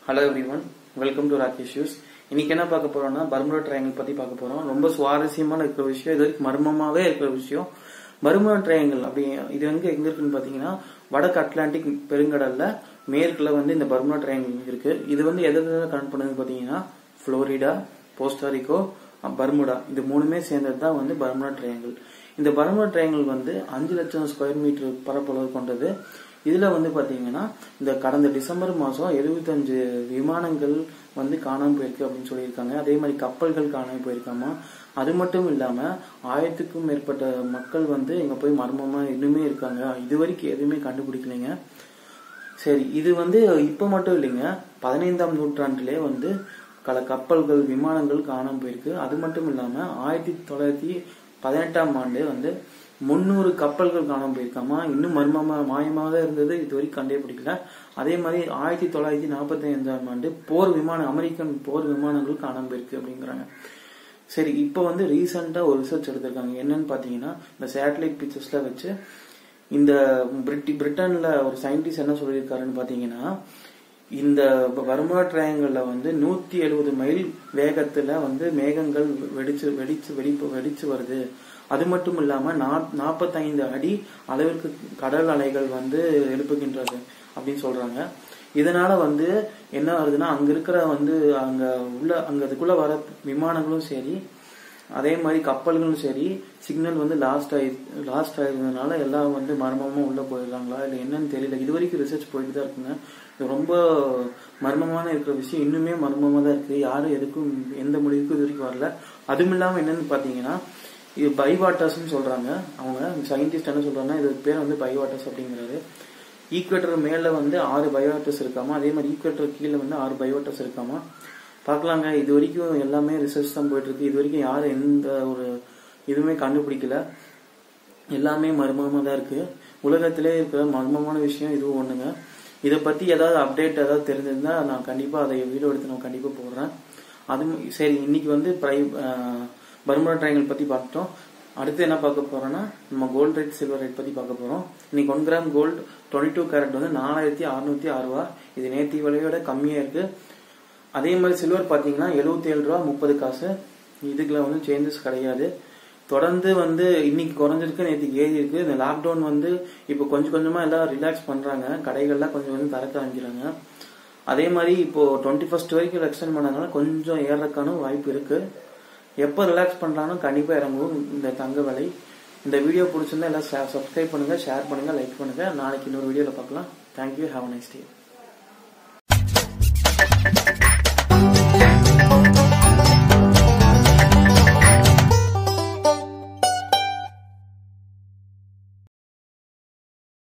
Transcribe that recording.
hello everyone welcome to Rakesh யூஸ் இன்னைக்கு என்ன பார்க்க போறோம்னா பர்முடா ட்ரையாங்கிள் பத்தி பார்க்க போறோம் ரொம்ப சுவாரஸ்யமான இருக்கிற விஷயம் இது வரைக்கும் மர்மமாவே இருக்கிற விஷயம் பர்முடா ட்ரையாங்கிள் அப்படி இது எங்க எங்க இருக்குன்னு பாத்தீங்கன்னா வடக்கு அட்லாண்டிக் பெருங்கடல்ல மேற்குல வந்து இந்த பர்முடா ட்ரையாங்கிள் இருக்கு இது வந்து எதை கனெக்ட் பண்ணுதுன்னு பாத்தீங்கன்னா புளோரிடா போஸ்டாரிக்கோ பர்முடா இது மூணுமே சேர்ந்தது தான் வந்து பர்முடா ட்ரையாங்கிள் இந்த பர்முடா ட்ரையாங்கிள் வந்து அஞ்சு லட்சம் ஸ்கொயர் மீட்டர் பரப்பளவு கொண்டது இதுல வந்து பாத்தீங்கன்னா இந்த கடந்த டிசம்பர் மாசம் எழுபத்தஞ்சு விமானங்கள் வந்து காணாம போயிருக்கு அப்படின்னு சொல்லியிருக்காங்க அதே மாதிரி கப்பல்கள் காணாம போயிருக்காமா அது மட்டும் இல்லாம ஆயிரத்துக்கும் மேற்பட்ட மக்கள் வந்து இங்க போய் மர்மமா இன்னுமே இருக்காங்க இது வரைக்கும் எதுவுமே கண்டுபிடிக்கலைங்க சரி இது வந்து இப்ப மட்டும் இல்லைங்க பதினைந்தாம் நூற்றாண்டிலே வந்து பல கப்பல்கள் விமானங்கள் காணாம போயிருக்கு அது மட்டும் இல்லாம ஆயிரத்தி தொள்ளாயிரத்தி பதினெட்டாம் ஆண்டு வந்து முன்னூறு கப்பல்கள் காணாம போயிருக்காமா இன்னும் மர்மமா மாயமாக இருந்தது இது வரைக்கும் கண்டே பிடிக்கல அதே மாதிரி ஆயிரத்தி தொள்ளாயிரத்தி நாற்பத்தி ஐந்தாம் ஆண்டு போர் விமானம் அமெரிக்கன் போர் விமானங்கள் காணாம போயிருக்கு அப்படிங்கிறாங்க சரி இப்போ வந்து ரீசெண்டா ஒரு ரிசர்ச் எடுத்திருக்காங்க என்னன்னு பாத்தீங்கன்னா இந்த சேட்டலைட் பிக்சர்ஸ்ல வச்சு இந்த பிரிட்டி பிரிட்டன்ல ஒரு சயின்டிஸ்ட் என்ன சொல்லியிருக்காருன்னு பாத்தீங்கன்னா இந்த வர்மா ட்ரையாங்கல்ல வந்து நூத்தி எழுபது மைல் வேகத்துல வந்து மேகங்கள் வெடிச்சு வெடிச்சு வெடிப்பு வெடிச்சு வருது அது மட்டும் இல்லாம நாற்பத்தைந்து அடி அளவிற்கு கடல் அலைகள் வந்து எழுப்புகின்றது அப்படின்னு சொல்றாங்க இதனால வந்து என்ன ஆகுதுன்னா அங்க இருக்கிற வந்து அங்க உள்ள அங்க அதுக்குள்ள வர விமானங்களும் சரி அதே மாதிரி கப்பல்களும் சரி சிக்னல் வந்து லாஸ்ட் ஆயி லாஸ்ட் ஆயிருந்ததுனால எல்லாம் வந்து மர்மமா உள்ள போயிடுறாங்களா இல்லை என்னன்னு தெரியல இது வரைக்கும் ரிசர்ச் போயிட்டு தான் இருக்குங்க இது ரொம்ப மர்மமான இருக்கிற விஷயம் இன்னுமே மர்மமா தான் இருக்கு யாரும் எதுக்கும் எந்த முடிவுக்கும் இது வரைக்கும் வரல அதுவும் இல்லாம என்னன்னு பாத்தீங்கன்னா இது பைவாட்டர்ஸ்னு சொல்றாங்க அவங்க சயின்டிஸ்ட் என்ன சொல்றாங்கன்னா இது பேர் வந்து பைவாட்டர்ஸ் அப்படிங்கிறாரு ஈக்குவேட்டர் மேல வந்து ஆறு பயோவாட்டர்ஸ் இருக்காமா அதே மாதிரி ஈக்குவேட்டர் கீழே வந்து ஆறு பயோவாட்டர்ஸ் இருக்காமா பார்க்கலாங்க இது வரைக்கும் எல்லாமே ரிசர்ச் தான் போயிட்டு இருக்கு இது வரைக்கும் யாரும் எந்த ஒரு இதுவுமே கண்டுபிடிக்கல எல்லாமே மர்மமா தான் இருக்கு உலகத்திலே இருக்கிற மர்மமான விஷயம் இதுவும் ஒண்ணுங்க இதை பத்தி ஏதாவது அப்டேட் ஏதாவது தெரிஞ்சிருந்தா நான் கண்டிப்பா அதை வீடியோ எடுத்து நான் கண்டிப்பா போடுறேன் அது சரி இன்னைக்கு வந்து பிரை பர்முடா ட்ரையாங்கிள் பத்தி பார்த்துட்டோம் அடுத்து என்ன பார்க்க போறோம்னா நம்ம கோல்டு ரேட் சில்வர் ரேட் பத்தி பார்க்க போறோம் இன்னைக்கு one gram gold twenty two carat வந்து நாலாயிரத்தி அறுநூத்தி ஆறு ரூபா இது நேத்தி விலையோட கம்மியா இருக்கு அதே மாதிரி சில்வர் பாத்தீங்கன்னா எழுபத்தி ஏழு ரூபா முப்பது காசு இதுக்குள்ள வந்து சேஞ்சஸ் கிடையாது தொடர்ந்து வந்து இன்னைக்கு குறைஞ்சிருக்கு நேற்றுக்கு ஏறி இருக்கு இந்த லாக்டவுன் வந்து இப்போ கொஞ்சம் கொஞ்சமா எல்லாம் ரிலாக்ஸ் பண்றாங்க கடைகள்லாம் கொஞ்சம் கொஞ்சம் திறக்க ஆரம்பிக்கிறாங்க அதே மாதிரி இப்போ டுவெண்ட்டி ஃபர்ஸ்ட் வரைக்கும் எக்ஸ்டென்ட் பண்ணதுனால கொஞ்சம் ஏறக்கான வாய்ப்பு இருக்கு எப்போ ரிலாக்ஸ் பண்றானோ கண்டிப்பா இறங்கும் இந்த தங்க விலை இந்த வீடியோ பிடிச்சிருந்தா எல்லாம் சப்ஸ்கிரைப் பண்ணுங்க ஷேர் பண்ணுங்க லைக் பண்ணுங்க நாளைக்கு இன்னொரு வீடியோல பார்க்கலாம் தேங்க்யூ ஹாவ் நைஸ் டே